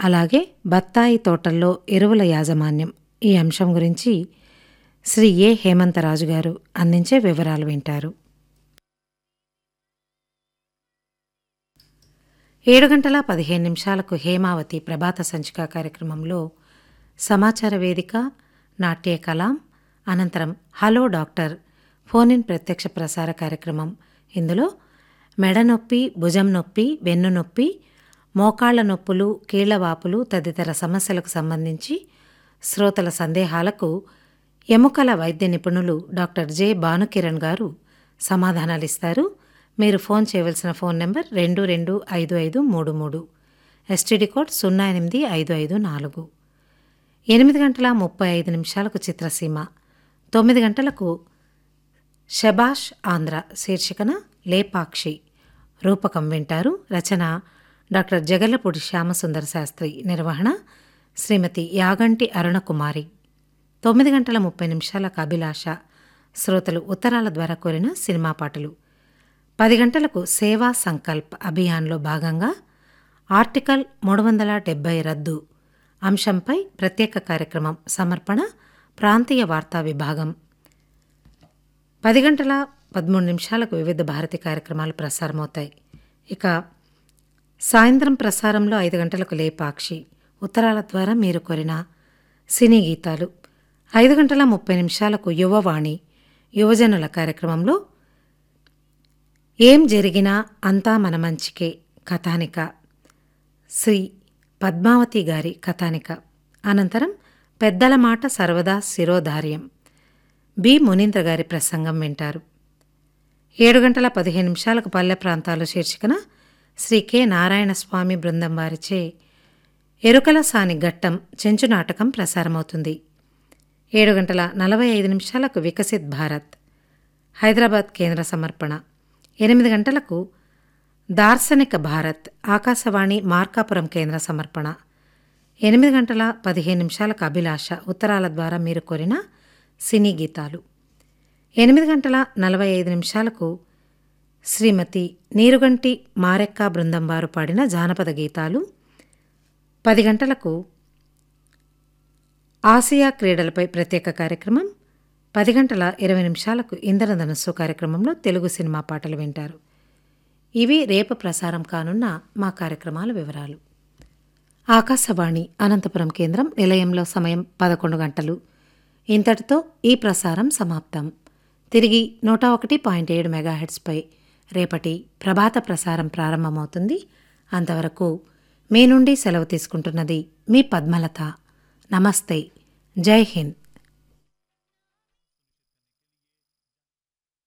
అలాగే బత్తాయి తోటల్లో ఎరువుల యాజమాన్యం ఈ అంశం గురించి శ్రీ ఏ హేమంతరాజు గారు అందించే వివరాలు వింటారు ఏడు గంటల పదిహేను నిమిషాలకు హేమావతి ప్రభాత సంచిక కార్యక్రమంలో సమాచార వేదిక నాట్య కలాం అనంతరం హలో డాక్టర్ ఫోన్ ఇన్ ప్రత్యక్ష ప్రసార కార్యక్రమం ఇందులో మెడ నొప్పి భుజం నొప్పి వెన్ను నొప్పి మోకాళ్ల నొప్పులు కీళ్లవాపులు తదితర సమస్యలకు సంబంధించి శ్రోతల సందేహాలకు ఎముకల వైద్య నిపుణులు డాక్టర్ జె భానుకిరణ్ గారు సమాధానాలిస్తారు మీరు ఫోన్ చేయవలసిన ఫోన్ నెంబర్ రెండు రెండు ఐదు ఐదు మూడు మూడు ఎస్టీడీ కోడ్ సున్నా ఎనిమిది ఐదు ఐదు నాలుగు ఎనిమిది గంటల ముప్పై ఐదు నిమిషాలకు చిత్రసీమ తొమ్మిది గంటలకు షబాష్ ఆంధ్ర శీర్షికన లేపాక్షి రూపకం వింటారు రచన డాక్టర్ జగల్లపూడి శ్యామసుందర శాస్త్రి నిర్వహణ శ్రీమతి యాగంటి అరుణకుమారి తొమ్మిది గంటల ముప్పై నిమిషాలకు అభిలాష శ్రోతలు ఉత్తరాల ద్వారా కోరిన సినిమా పాటలు పది గంటలకు సేవా సంకల్ప్ అభియాన్లో భాగంగా ఆర్టికల్ మూడు వందల డెబ్బై రద్దు అంశంపై ప్రత్యేక కార్యక్రమం సమర్పణ ప్రాంతీయ వార్తా విభాగం పది గంటల పదమూడు నిమిషాలకు వివిధ భారతి కార్యక్రమాలు ప్రసారమవుతాయి ఇక సాయంత్రం ప్రసారంలో ఐదు గంటలకు లేపాక్షి ఉత్తరాల ద్వారా మీరు కోరిన సినీ గీతాలు ఐదు గంటల ముప్పై నిమిషాలకు యువవాణి యువజనుల కార్యక్రమంలో ఏం జరిగినా అంతా మన మంచికే కథానిక శ్రీ పద్మావతి గారి కథానిక అనంతరం పెద్దల మాట సర్వదా శిరోధార్యం బి మునీంద్ర గారి ప్రసంగం వింటారు ఏడు గంటల పదిహేను నిమిషాలకు పల్లె ప్రాంతాలు శీర్షికన శ్రీ కె నారాయణ స్వామి బృందం వారిచే ఎరుకల సాని ఘట్టం చెంచు నాటకం ప్రసారమవుతుంది ఏడు గంటల నలభై ఐదు నిమిషాలకు వికసిత్ భారత్ హైదరాబాద్ కేంద్ర సమర్పణ ఎనిమిది గంటలకు దార్శనిక భారత్ ఆకాశవాణి మార్కాపురం కేంద్ర సమర్పణ ఎనిమిది గంటల పదిహేను నిమిషాలకు అభిలాష ఉత్తరాల ద్వారా మీరు కోరిన సినీ గీతాలు ఎనిమిది గంటల నలభై ఐదు నిమిషాలకు శ్రీమతి నీరుగంటి మారెక్క బృందం వారు పాడిన జానపద గీతాలు పది గంటలకు ఆసియా క్రీడలపై ప్రత్యేక కార్యక్రమం పది గంటల ఇరవై నిమిషాలకు ఇంద్రధనస్సు కార్యక్రమంలో తెలుగు సినిమా పాటలు వింటారు ఇవి రేపు ప్రసారం కానున్న మా కార్యక్రమాల వివరాలు ఆకాశవాణి అనంతపురం కేంద్రం నిలయంలో సమయం పదకొండు గంటలు ఇంతటితో ఈ ప్రసారం సమాప్తం తిరిగి నూట ఒకటి పాయింట్ ఏడు మెగాహెడ్స్పై రేపటి ప్రభాత ప్రసారం ప్రారంభమవుతుంది అంతవరకు మీ నుండి సెలవు తీసుకుంటున్నది మీ పద్మలత నమస్తే జై హింద్